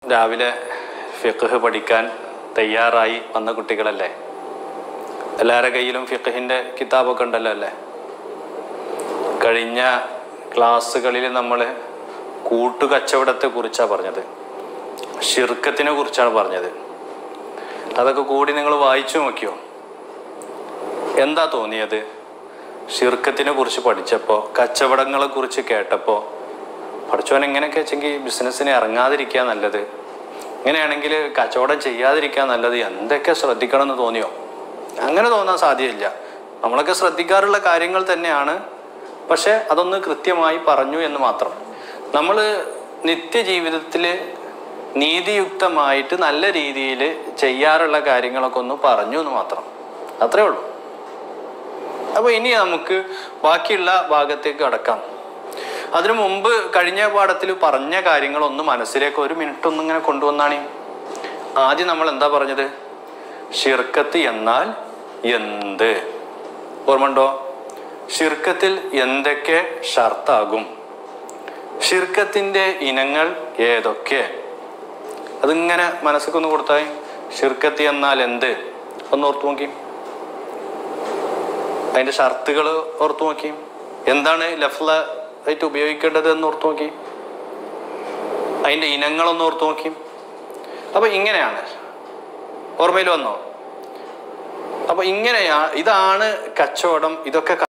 രാവിലെ ഫിഖ് പഠിക്കാൻ തയ്യാറായി വന്ന കുട്ടികളല്ലേ എല്ലാവരുടെ കയ്യിലും ഫിഖിൻ്റെ കിതാബൊക്കെ ഉണ്ടല്ലോ അല്ലേ കഴിഞ്ഞ ക്ലാസ്സുകളിൽ നമ്മൾ കൂട്ടുകച്ചവടത്തെ കുറിച്ചാണ് പറഞ്ഞത് ഷിർക്കത്തിനെ കുറിച്ചാണ് പറഞ്ഞത് അതൊക്കെ കൂടി നിങ്ങൾ വായിച്ചു നോക്കിയോ എന്താ തോന്നിയത് ഷിർക്കത്തിനെ കുറിച്ച് പഠിച്ചപ്പോൾ കച്ചവടങ്ങളെ കുറിച്ച് കേട്ടപ്പോൾ പഠിച്ചവൻ എങ്ങനെയൊക്കെ വെച്ചെങ്കിൽ ബിസിനസ്സിന് ഇറങ്ങാതിരിക്കുക നല്ലത് ഇങ്ങനെയാണെങ്കിൽ കച്ചവടം ചെയ്യാതിരിക്കുക നല്ലത് എന്തൊക്കെ ശ്രദ്ധിക്കണം എന്ന് തോന്നിയോ അങ്ങനെ തോന്നാൻ സാധ്യതയില്ല നമ്മളൊക്കെ ശ്രദ്ധിക്കാറുള്ള കാര്യങ്ങൾ തന്നെയാണ് പക്ഷെ അതൊന്ന് കൃത്യമായി പറഞ്ഞു എന്ന് മാത്രം നമ്മൾ നിത്യജീവിതത്തിൽ നീതിയുക്തമായിട്ട് നല്ല രീതിയിൽ ചെയ്യാറുള്ള കാര്യങ്ങളൊക്കെ ഒന്ന് പറഞ്ഞു എന്ന് മാത്രം അത്രേ ഉള്ളൂ അപ്പോൾ ഇനി നമുക്ക് ബാക്കിയുള്ള ഭാഗത്തേക്ക് കടക്കാം അതിനു മുമ്പ് കഴിഞ്ഞ പാഠത്തിൽ പറഞ്ഞ കാര്യങ്ങളൊന്ന് മനസ്സിലേക്ക് ഒരു മിനിറ്റ് ഒന്നും ഇങ്ങനെ കൊണ്ടുവന്നാണ് ആദ്യം നമ്മൾ എന്താ പറഞ്ഞത് ഷിർക്കത്ത് എന്നാൽ എന്ത് ഓർമ്മണ്ടോ ഷിർക്കത്തിൽ എന്തൊക്കെ ഷർത്താകും ഷിർക്കത്തിൻ്റെ ഇനങ്ങൾ ഏതൊക്കെ അതിങ്ങനെ മനസ്സിക്കൊന്ന് കൊടുത്താൽ ഷിർക്കത്ത് എന്നാൽ എന്ത് ഒന്ന് ഓർത്തു നോക്കി അതിൻ്റെ ഷർത്തുകൾ ഓർത്തു നോക്കി എന്താണ് ലഫ്ല ആയിട്ട് ഉപയോഗിക്കേണ്ടത് എന്ന് ഓർത്തു നോക്കി അതിൻ്റെ ഇനങ്ങളൊന്ന് ഓർത്തു നോക്കി അപ്പൊ ഇങ്ങനെയാണ് ഓർമ്മയിൽ വന്നോ അപ്പൊ ഇങ്ങനെയാ ഇതാണ് കച്ചവടം ഇതൊക്കെ